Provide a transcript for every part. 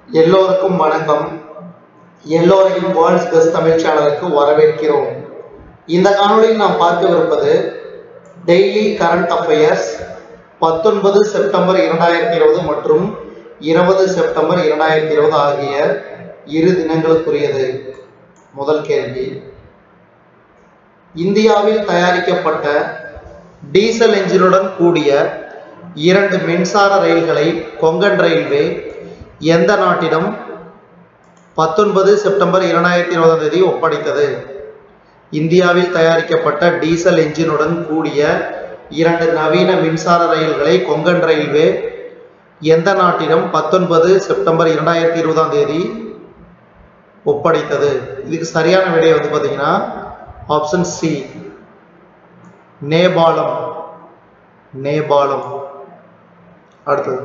எல்லோருக்கும் வணக்கம் எல்லோரையும் வேர்ல்ட்ஸ் பெஸ்ட் தமிழ் சேனலுக்கு வரவேற்கிறோம் இந்த காணொளியில் நாம் பார்க்கவிருப்பது டெய்லி கரண்ட் அஃபேர்ஸ் பத்தொன்பது செப்டம்பர் இரண்டாயிரத்தி இருபது மற்றும் இருபது செப்டம்பர் இரண்டாயிரத்தி இருபது ஆகிய இரு தினங்களுக்குரியது முதல் கேள்வி இந்தியாவில் தயாரிக்கப்பட்ட டீசல் என்ஜினுடன் கூடிய இரண்டு மின்சார ரயில்களை கொங்கன் ரயில்வே எந்த நாட்டிடம் பத்தொன்பது செப்டம்பர் இரண்டாயிரத்தி இருபதாம் தேதி ஒப்படைத்தது இந்தியாவில் தயாரிக்கப்பட்ட டீசல் என்ஜினுடன் கூடிய இரண்டு நவீன மின்சார ரயில்களை கொங்கன் ரயில்வே எந்த நாட்டிடம் பத்தொன்பது செப்டம்பர் இரண்டாயிரத்தி இருபதாம் தேதி ஒப்படைத்தது இதுக்கு சரியான விடை வந்து பார்த்தீங்கன்னா ஆப்ஷன் சி நேபாளம் நேபாளம் அடுத்தது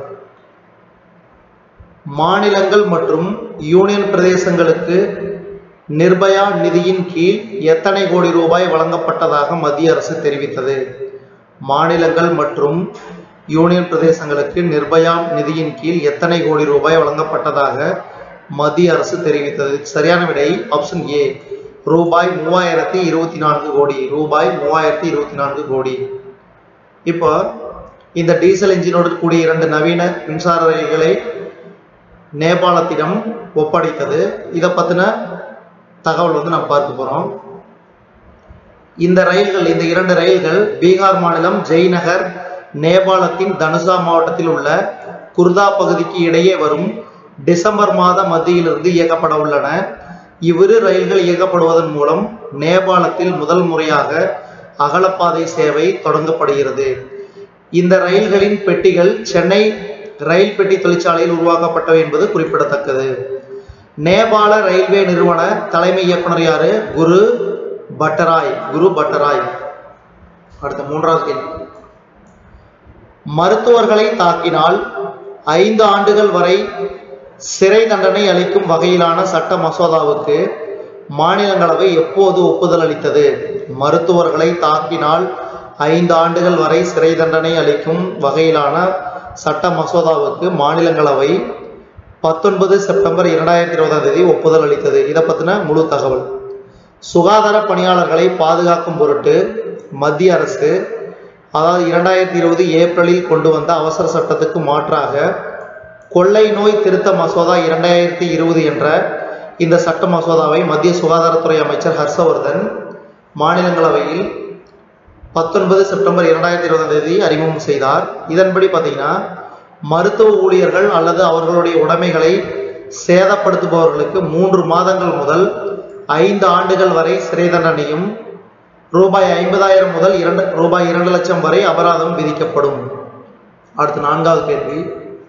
மாநிலங்கள் மற்றும் யூனியன் பிரதேசங்களுக்கு நிர்பயா நிதியின் கீழ் எத்தனை கோடி ரூபாய் வழங்கப்பட்டதாக மத்திய அரசு தெரிவித்தது மாநிலங்கள் மற்றும் யூனியன் பிரதேசங்களுக்கு நிர்பயா நிதியின் கீழ் எத்தனை கோடி ரூபாய் வழங்கப்பட்டதாக மத்திய அரசு தெரிவித்தது சரியான விடை ஆப்ஷன் ஏ ரூபாய் மூவாயிரத்தி இருபத்தி நான்கு கோடி ரூபாய் மூவாயிரத்தி இருபத்தி நான்கு கோடி இப்போ இந்த டீசல் என்ஜினோடு கூடிய இரண்டு நவீன மின்சார ரயில்களை நேபாளத்திடம் ஒப்படைத்தது இதை பற்றின தகவல் வந்து நம்ம பார்க்க போகிறோம் இந்த ரயில்கள் இந்த இரண்டு ரயில்கள் பீகார் மாநிலம் ஜெய்நகர் நேபாளத்தின் தனுஷா மாவட்டத்தில் உள்ள குர்தா பகுதிக்கு இடையே வரும் டிசம்பர் மாத மத்தியிலிருந்து இயக்கப்பட உள்ளன இவ்விரு ரயில்கள் இயக்கப்படுவதன் மூலம் நேபாளத்தில் முதல் முறையாக அகலப்பாதை சேவை தொடங்கப்படுகிறது இந்த ரயில்களின் பெட்டிகள் சென்னை ரயில் பெட்டி தொழிற்சாலையில் உருவாக்கப்பட்டவை என்பது குறிப்பிடத்தக்கது நேபாள ரயில்வே நிறுவன தலைமை இயக்குனர் யாரு குரு பட்டராய் குரு பட்டராய் அடுத்த மூன்றாவது கேள்வி மருத்துவர்களை தாக்கினால் ஐந்து ஆண்டுகள் வரை சிறை தண்டனை அளிக்கும் வகையிலான சட்ட மசோதாவுக்கு மாநிலங்களவை எப்போது ஒப்புதல் அளித்தது மருத்துவர்களை தாக்கினால் ஐந்து ஆண்டுகள் வரை சிறை தண்டனை அளிக்கும் வகையிலான சட்ட மசோதாவுக்கு மாநிலங்களவை பத்தொன்பது செப்டம்பர் இரண்டாயிரத்தி இருபதாம் தேதி ஒப்புதல் அளித்தது இதை பற்றின முழு தகவல் சுகாதார பணியாளர்களை பாதுகாக்கும் பொருட்டு மத்திய அரசு அதாவது இரண்டாயிரத்தி இருபது ஏப்ரலில் கொண்டு வந்த அவசர சட்டத்துக்கு மாற்றாக கொள்ளை நோய் திருத்த மசோதா இரண்டாயிரத்தி இருபது என்ற இந்த சட்ட மசோதாவை மத்திய சுகாதாரத்துறை அமைச்சர் ஹர்ஷவர்தன் மாநிலங்களவையில் பத்தொன்பது செப்டம்பர் இரண்டாயிரத்தி இருபதாம் தேதி அறிமுகம் செய்தார் இதன்படி பார்த்தீங்கன்னா மருத்துவ ஊழியர்கள் அல்லது அவர்களுடைய உடைமைகளை சேதப்படுத்துபவர்களுக்கு மூன்று மாதங்கள் முதல் ஐந்து ஆண்டுகள் வரை சிறை தண்டனையும் ரூபாய் ஐம்பதாயிரம் முதல் இரண்டு ரூபாய் இரண்டு லட்சம் வரை அபராதம் விதிக்கப்படும் அடுத்து நான்காவது கேள்வி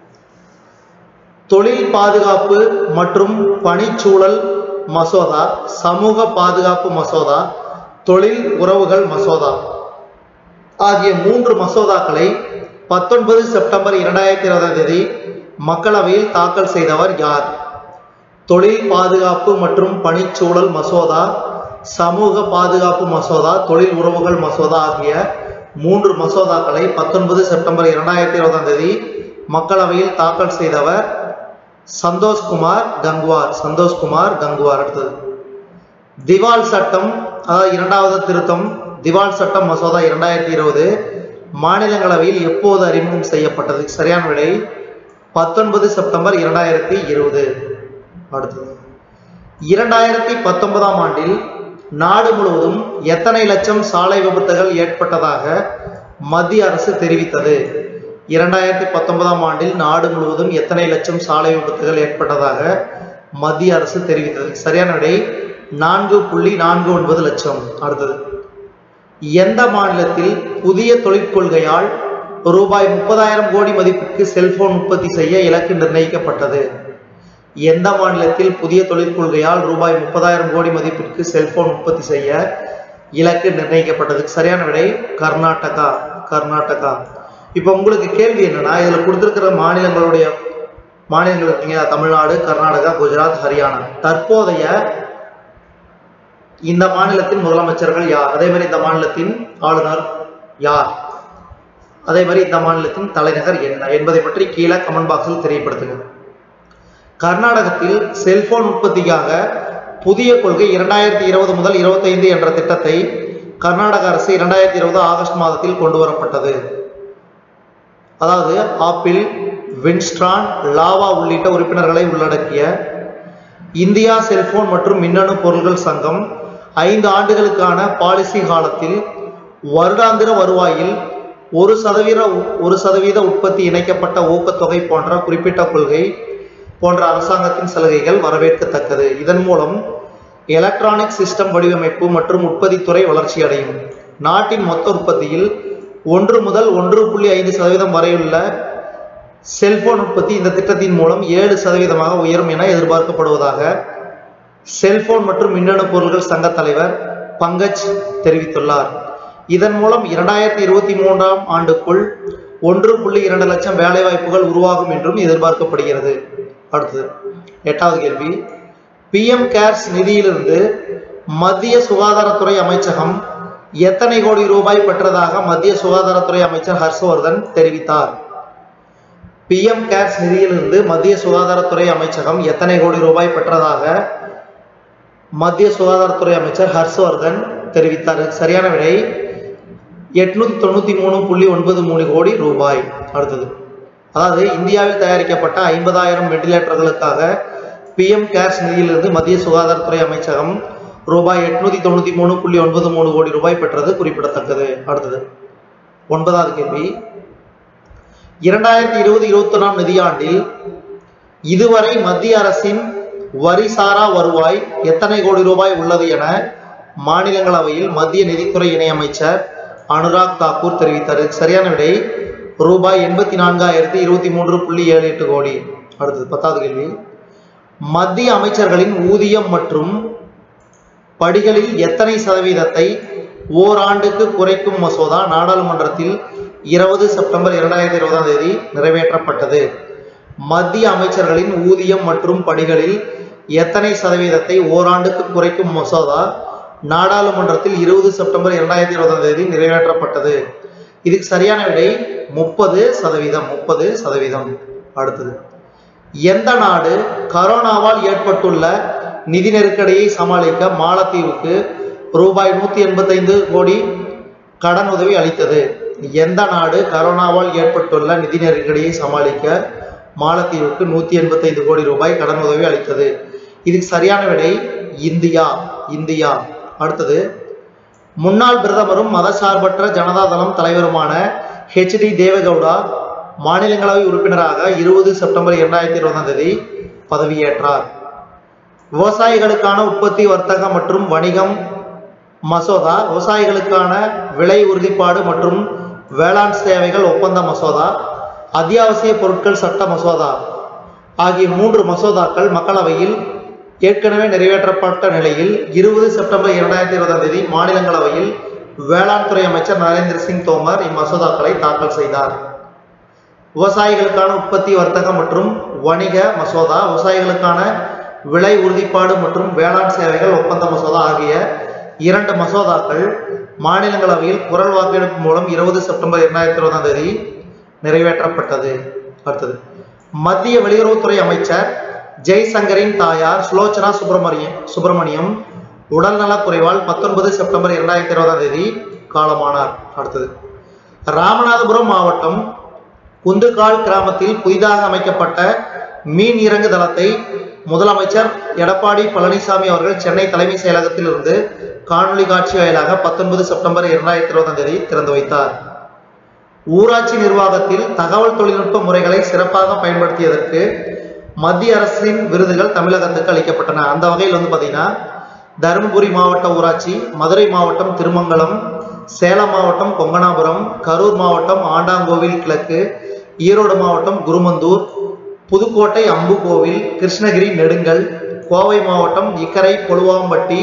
தொழில் பாதுகாப்பு மற்றும் பணிச்சூழல் மசோதா சமூக பாதுகாப்பு மசோதா தொழில் உறவுகள் மசோதா ஆகிய மூன்று மசோதாக்களை பத்தொன்பது செப்டம்பர் இரண்டாயிரத்தி இருபதாம் தேதி மக்களவையில் தாக்கல் செய்தவர் யார் தொழில் பாதுகாப்பு மற்றும் பணிச்சூழல் மசோதா சமூக பாதுகாப்பு மசோதா தொழில் உறவுகள் மசோதா ஆகிய மூன்று மசோதாக்களை பத்தொன்பது செப்டம்பர் இரண்டாயிரத்தி இருபதாம் தேதி மக்களவையில் தாக்கல் செய்தவர் சந்தோஷ்குமார் கங்குவார் சந்தோஷ்குமார் கங்குவார் அடுத்தது திவால் சட்டம் அதாவது இரண்டாவது திருத்தம் திவால் சட்டம் மசோதா இரண்டாயிரத்தி இருபது மாநிலங்களவையில் எப்போது அறிமுகம் செய்யப்பட்டது சரியான விடை பத்தொன்பது செப்டம்பர் இரண்டாயிரத்தி இருபது அடுத்தது இரண்டாயிரத்தி பத்தொன்பதாம் ஆண்டில் நாடு முழுவதும் எத்தனை லட்சம் சாலை விபத்துகள் ஏற்பட்டதாக மத்திய அரசு தெரிவித்தது இரண்டாயிரத்தி பத்தொன்பதாம் ஆண்டில் நாடு முழுவதும் எத்தனை லட்சம் சாலை விபத்துகள் ஏற்பட்டதாக மத்திய அரசு தெரிவித்தது சரியான விடை நான்கு புள்ளி நான்கு ஒன்பது லட்சம் அடுத்தது எந்த மாநிலத்தில் புதிய தொழிற்கொள்கையால் ரூபாய் முப்பதாயிரம் கோடி மதிப்புக்கு செல்போன் உற்பத்தி செய்ய இலக்கு நிர்ணயிக்கப்பட்டது எந்த மாநிலத்தில் புதிய தொழிற்கொள்கையால் ரூபாய் முப்பதாயிரம் கோடி மதிப்பிற்கு செல்போன் உற்பத்தி செய்ய இலக்கு நிர்ணயிக்கப்பட்டது சரியான விடை கர்நாடகா கர்நாடகா இப்போ உங்களுக்கு கேள்வி என்னன்னா இதில் கொடுத்துருக்கிற மாநிலங்களுடைய மாநிலங்கள் இருக்கீங்க தமிழ்நாடு கர்நாடகா குஜராத் ஹரியானா தற்போதைய இந்த மாநிலத்தின் முதலமைச்சர்கள் யார் அதே மாதிரி இந்த மாநிலத்தின் ஆளுநர் யார் அதே மாதிரி இந்த மாநிலத்தின் தலைநகர் என்ன என்பதை பற்றி கீழே கமெண்ட் பாக்ஸில் தெரியப்படுத்துங்க கர்நாடகத்தில் செல்போன் உற்பத்திக்காக புதிய கொள்கை இரண்டாயிரத்தி இருபது முதல் இருபத்தைந்து என்ற திட்டத்தை கர்நாடக அரசு இரண்டாயிரத்தி இருபது ஆகஸ்ட் மாதத்தில் கொண்டு வரப்பட்டது அதாவது ஆப்பிள் வின்ஸ்ட்ரான் லாவா உள்ளிட்ட உறுப்பினர்களை உள்ளடக்கிய இந்தியா செல்போன் மற்றும் மின்னணு பொருள்கள் சங்கம் ஐந்து ஆண்டுகளுக்கான பாலிசி காலத்தில் வருடாந்திர வருவாயில் ஒரு சதவீத ஒரு சதவீத உற்பத்தி இணைக்கப்பட்ட ஊக்கத்தொகை போன்ற குறிப்பிட்ட கொள்கை போன்ற அரசாங்கத்தின் சலுகைகள் வரவேற்கத்தக்கது இதன் மூலம் எலக்ட்ரானிக் சிஸ்டம் வடிவமைப்பு மற்றும் உற்பத்தித்துறை வளர்ச்சியடையும் நாட்டின் மொத்த உற்பத்தியில் ஒன்று முதல் ஒன்று புள்ளி ஐந்து சதவீதம் வரையுள்ள செல்போன் உற்பத்தி இந்த திட்டத்தின் மூலம் ஏழு சதவீதமாக உயரும் என எதிர்பார்க்கப்படுவதாக செல்போன் மற்றும் மின்னணு பொருட்கள் சங்க தலைவர் பங்கஜ் தெரிவித்துள்ளார் இதன் மூலம் இரண்டாயிரத்தி இருபத்தி மூன்றாம் ஆண்டுக்குள் ஒன்று புள்ளி இரண்டு லட்சம் வேலைவாய்ப்புகள் உருவாகும் என்றும் எதிர்பார்க்கப்படுகிறது அடுத்தது எட்டாவது கேள்வி பிஎம் கேர்ஸ் நிதியிலிருந்து மத்திய சுகாதாரத்துறை அமைச்சகம் எத்தனை கோடி ரூபாய் பெற்றதாக மத்திய சுகாதாரத்துறை அமைச்சர் ஹர்ஷவர்தன் தெரிவித்தார் பிஎம் கேர்ஸ் நிதியிலிருந்து மத்திய சுகாதாரத்துறை அமைச்சகம் எத்தனை கோடி ரூபாய் பெற்றதாக மத்திய சுகாதாரத்துறை அமைச்சர் ஹர்ஷவர்தன் தெரிவித்தார் சரியான விடை எட்நூத்தி தொண்ணூத்தி மூணு புள்ளி ஒன்பது மூணு கோடி ரூபாய் அடுத்தது அதாவது இந்தியாவில் தயாரிக்கப்பட்ட ஐம்பதாயிரம் வெண்டிலேட்டர்களுக்காக பிஎம் கேர்ஸ் நிதியிலிருந்து மத்திய சுகாதாரத்துறை அமைச்சகம் ரூபாய் எட்நூத்தி தொண்ணூத்தி மூணு புள்ளி ஒன்பது மூணு கோடி ரூபாய் பெற்றது குறிப்பிடத்தக்கது அடுத்தது ஒன்பதாவது கேள்வி இரண்டாயிரத்தி இருபது இருபத்தி ஒன்றாம் நிதியாண்டில் இதுவரை மத்திய அரசின் வரி சாரா வருவாய் எத்தனை கோடி ரூபாய் உள்ளது என மாநிலங்களவையில் மத்திய நிதித்துறை இணையமைச்சர் அனுராக் தாக்கூர் தெரிவித்தார் சரியான விடை ரூபாய் எண்பத்தி நான்காயிரத்தி இருபத்தி மூன்று புள்ளி ஏழு எட்டு கோடி அடுத்தது பத்தாவது கேள்வி மத்திய அமைச்சர்களின் ஊதியம் மற்றும் படிகளில் எத்தனை சதவீதத்தை ஓராண்டுக்கு குறைக்கும் மசோதா நாடாளுமன்றத்தில் இருபது செப்டம்பர் இரண்டாயிரத்தி இருபதாம் தேதி நிறைவேற்றப்பட்டது மத்திய அமைச்சர்களின் ஊதியம் மற்றும் படிகளில் எத்தனை சதவீதத்தை ஓராண்டுக்கு குறைக்கும் மசோதா நாடாளுமன்றத்தில் இருபது செப்டம்பர் இரண்டாயிரத்தி இருபதாம் தேதி நிறைவேற்றப்பட்டது இதுக்கு சரியான விடை முப்பது சதவீதம் முப்பது சதவீதம் அடுத்தது எந்த நாடு கரோனாவால் ஏற்பட்டுள்ள நிதி நெருக்கடியை சமாளிக்க மாலத்தீவுக்கு ரூபாய் நூத்தி எண்பத்தைந்து கோடி கடன் உதவி அளித்தது எந்த நாடு கரோனாவால் ஏற்பட்டுள்ள நிதி நெருக்கடியை சமாளிக்க மாலத்தீவுக்கு நூத்தி எண்பத்தைந்து கோடி ரூபாய் கடன் உதவி அளித்தது இதுக்கு சரியான விடை இந்தியா இந்தியா அடுத்தது முன்னாள் பிரதமரும் மதசார்பற்ற ஜனதாதளம் தலைவருமான ஹெச் டி தேவகவுடா மாநிலங்களவை உறுப்பினராக இருபது செப்டம்பர் இரண்டாயிரத்தி இருபதாம் தேதி பதவியேற்றார் விவசாயிகளுக்கான உற்பத்தி வர்த்தகம் மற்றும் வணிகம் மசோதா விவசாயிகளுக்கான விலை உறுதிப்பாடு மற்றும் வேளாண் சேவைகள் ஒப்பந்த மசோதா அத்தியாவசிய பொருட்கள் சட்ட மசோதா ஆகிய மூன்று மசோதாக்கள் மக்களவையில் ஏற்கனவே நிறைவேற்றப்பட்ட நிலையில் இருபது செப்டம்பர் இரண்டாயிரத்தி இருபதாம் தேதி மாநிலங்களவையில் வேளாண் துறை அமைச்சர் நரேந்திர சிங் தோமர் இம்மசோதாக்களை தாக்கல் செய்தார் விவசாயிகளுக்கான உற்பத்தி வர்த்தகம் மற்றும் வணிக மசோதா விவசாயிகளுக்கான விலை உறுதிப்பாடு மற்றும் வேளாண் சேவைகள் ஒப்பந்த மசோதா ஆகிய இரண்டு மசோதாக்கள் மாநிலங்களவையில் குரல் வாக்கெடுப்பு மூலம் இருபது செப்டம்பர் இரண்டாயிரத்தி இருபதாம் தேதி நிறைவேற்றப்பட்டது அடுத்தது மத்திய வெளியுறவுத்துறை அமைச்சர் ஜெய்சங்கரின் தாயார் சுலோச்சனா சுப்பிரமணியம் சுப்பிரமணியம் உடல்நலக் குறைவால் பத்தொன்பது செப்டம்பர் இரண்டாயிரத்தி இருபதாம் தேதி காலமானார் அடுத்தது ராமநாதபுரம் மாவட்டம் குந்துகால் கிராமத்தில் புதிதாக அமைக்கப்பட்ட மீன் இறங்கு தளத்தை முதலமைச்சர் எடப்பாடி பழனிசாமி அவர்கள் சென்னை தலைமை செயலகத்தில் இருந்து காணொலி காட்சி வாயிலாக பத்தொன்பது செப்டம்பர் இரண்டாயிரத்தி இருபதாம் தேதி திறந்து வைத்தார் ஊராட்சி நிர்வாகத்தில் தகவல் தொழில்நுட்ப முறைகளை சிறப்பாக பயன்படுத்தியதற்கு மத்திய அரசின் விருதுகள் தமிழகத்துக்கு அளிக்கப்பட்டன அந்த வகையில் வந்து பார்த்தீங்கன்னா தருமபுரி மாவட்ட ஊராட்சி மதுரை மாவட்டம் திருமங்கலம் சேலம் மாவட்டம் கொங்கனாபுரம் கரூர் மாவட்டம் ஆண்டாங்கோவில் கிழக்கு ஈரோடு மாவட்டம் குருமந்தூர் புதுக்கோட்டை அம்புகோவில் கிருஷ்ணகிரி நெடுங்கல் கோவை மாவட்டம் இக்கரை கொழுவாம்பட்டி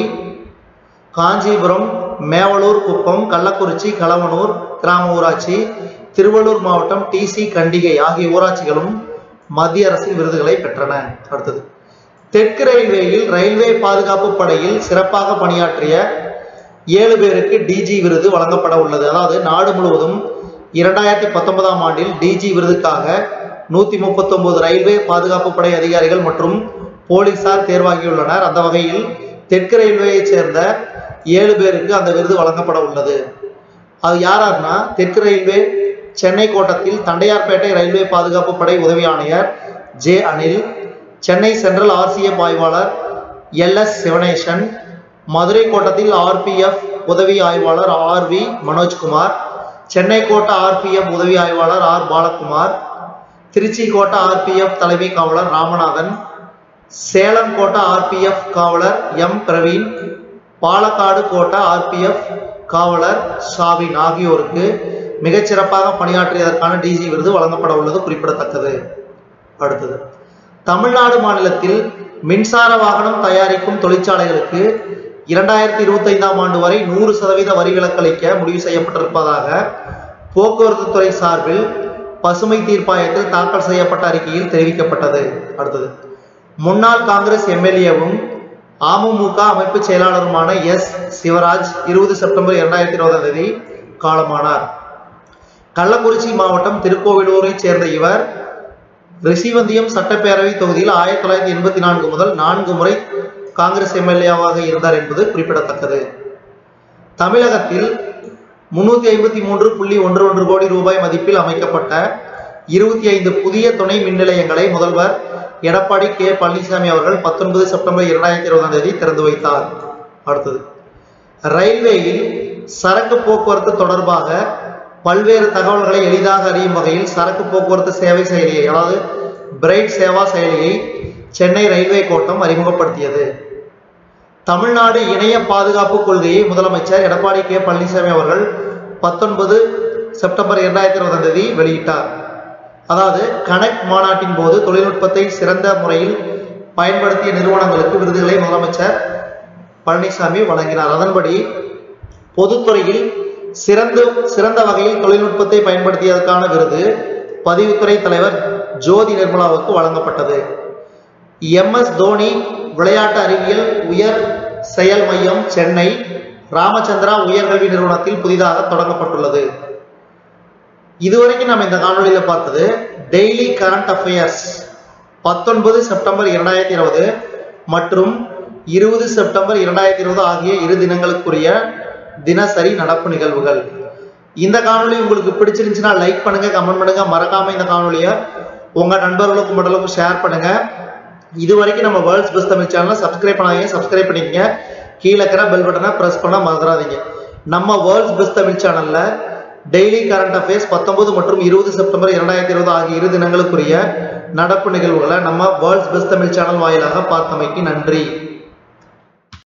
காஞ்சிபுரம் மேவலூர் குப்பம் கள்ளக்குறிச்சி களவனூர் கிராம ஊராட்சி திருவள்ளூர் மாவட்டம் டிசி கண்டிகை ஆகிய ஊராட்சிகளும் மத்திய அரசின் விருதுகளை பெற்றன அடுத்தது தெற்கு ரயில்வேயில் ரயில்வே பாதுகாப்பு படையில் சிறப்பாக பணியாற்றிய ஏழு பேருக்கு டிஜி விருது வழங்கப்பட உள்ளது அதாவது நாடு முழுவதும் இரண்டாயிரத்தி பத்தொன்பதாம் ஆண்டில் டிஜி விருதுக்காக நூத்தி முப்பத்தொன்பது ரயில்வே பாதுகாப்பு படை அதிகாரிகள் மற்றும் போலீசார் தேர்வாகியுள்ளனர் அந்த வகையில் தெற்கு ரயில்வேயைச் சேர்ந்த ஏழு பேருக்கு அந்த விருது வழங்கப்பட உள்ளது அது யாரார்னா தெற்கு ரயில்வே சென்னை கோட்டத்தில் தண்டையார்பேட்டை ரயில்வே பாதுகாப்பு படை உதவி ஆணையர் J Anil Chennai central RCF ஆய்வாளர் எல் எஸ் சிவனேசன் மதுரை கோட்டத்தில் ஆர்பிஎஃப் உதவி ஆய்வாளர் ஆர் வி மனோஜ்குமார் சென்னை கோட்ட ஆர்பிஎஃப் உதவி ஆய்வாளர் ஆர் பாலகுமார் திருச்சி கோட்ட ஆர்பிஎஃப் தலைமை காவலர் ராமநாதன் சேலம் கோட்ட ஆர்பிஎஃப் காவலர் எம் பிரவீன் பாலக்காடு கோட்ட ஆர்பிஎஃப் காவலர் ஷாவின் ஆகியோருக்கு மிகச்சிறப்பாக பணியாற்றியதற்கான டிஜி விருது வழங்கப்பட உள்ளது குறிப்பிடத்தக்கது அடுத்தது தமிழ்நாடு மாநிலத்தில் மின்சார வாகனம் தயாரிக்கும் தொழிற்சாலைகளுக்கு இரண்டாயிரத்தி இருபத்தி ஐந்தாம் ஆண்டு வரை நூறு சதவீத வரி விலக்களிக்க முடிவு செய்யப்பட்டிருப்பதாக போக்குவரத்து துறை சார்பில் பசுமை தீர்ப்பாயத்தில் தாக்கல் செய்யப்பட்ட அறிக்கையில் தெரிவிக்கப்பட்டது அடுத்தது முன்னாள் காங்கிரஸ் எம்எல்ஏவும் அமமுக அமைப்பு செயலாளருமான எஸ் சிவராஜ் இருபது செப்டம்பர் இரண்டாயிரத்தி இருபதாம் தேதி காலமானார் கள்ளக்குறிச்சி மாவட்டம் திருக்கோவிலூரைச் சேர்ந்த இவர் ரிஷிவந்தியம் சட்டப்பேரவை தொகுதியில் ஆயிரத்தி தொள்ளாயிரத்தி எண்பத்தி நான்கு முதல் நான்கு முறை காங்கிரஸ் எம்எல்ஏவாக இருந்தார் என்பது குறிப்பிடத்தக்கது தமிழகத்தில் முன்னூத்தி ஐம்பத்தி மூன்று புள்ளி ஒன்று ஒன்று கோடி ரூபாய் மதிப்பில் அமைக்கப்பட்ட இருபத்தி ஐந்து புதிய துணை மின் நிலையங்களை முதல்வர் எடப்பாடி கே பழனிசாமி அவர்கள் பத்தொன்பது செப்டம்பர் இரண்டாயிரத்தி இருபதாம் தேதி திறந்து வைத்தார் அடுத்தது ரயில்வேயில் சரக்கு போக்குவரத்து தொடர்பாக பல்வேறு தகவல்களை எளிதாக அறியும் வகையில் சரக்கு போக்குவரத்து சேவை செயலியை அதாவது பிரைட் சேவா செயலியை சென்னை ரயில்வே கோட்டம் அறிமுகப்படுத்தியது தமிழ்நாடு இணைய பாதுகாப்பு கொள்கையை முதலமைச்சர் எடப்பாடி கே பழனிசாமி அவர்கள் பத்தொன்பது செப்டம்பர் இரண்டாயிரத்தி இருபதாம் தேதி வெளியிட்டார் அதாவது கனெக்ட் மாநாட்டின் போது தொழில்நுட்பத்தை சிறந்த முறையில் பயன்படுத்திய நிறுவனங்களுக்கு விருதுகளை முதலமைச்சர் பழனிசாமி வழங்கினார் அதன்படி பொதுத்துறையில் சிறந்த சிறந்த வகையில் தொழில்நுட்பத்தை பயன்படுத்தியதற்கான விருது பதிவுத்துறை தலைவர் ஜோதி நிர்மலாவுக்கு வழங்கப்பட்டது எம் எஸ் தோனி விளையாட்டு அறிவியல் உயர் செயல் மையம் சென்னை ராமச்சந்திரா உயர்கல்வி நிறுவனத்தில் புதிதாக தொடங்கப்பட்டுள்ளது இதுவரைக்கும் நம்ம இந்த காணொலியில பார்த்தது டெய்லி கரண்ட் அஃபேர்ஸ் பத்தொன்பது செப்டம்பர் இரண்டாயிரத்தி இருபது மற்றும் இருபது செப்டம்பர் இரண்டாயிரத்தி இருபது ஆகிய இரு தினங்களுக்குரிய தினசரி நடப்பு நிகழ்வுகள் இந்த காணொளி உங்களுக்கு பிடிச்சிருந்துச்சுன்னா லைக் பண்ணுங்க கமெண்ட் பண்ணுங்க மறக்காம இந்த காணொலியை உங்க நண்பர்களுக்கும் மற்றளவுக்கு ஷேர் பண்ணுங்க இது வரைக்கும் நம்ம வேர்ல்ட்ஸ் பெஸ்ட் தமிழ் சேனலை சப்ஸ்கிரைப் பண்ணாதீங்க சப்ஸ்கிரைப் பண்ணிக்கங்க கீழே இருக்கிற பெல் பட்டனை ப்ரெஸ் பண்ண மறந்துடாதீங்க நம்ம வேர்ல்ட்ஸ் பெஸ்ட் தமிழ் சேனல்ல டெய்லி கரண்ட் அஃபேர்ஸ் பத்தொன்பது மற்றும் இருபது செப்டம்பர் இரண்டாயிரத்தி இருபது ஆகிய இரு தினங்களுக்குரிய நடப்பு நிகழ்வுகளை நம்ம வேர்ல்ட்ஸ் பெஸ்ட் தமிழ் சேனல் வாயிலாக பார்த்தமைக்கு நன்றி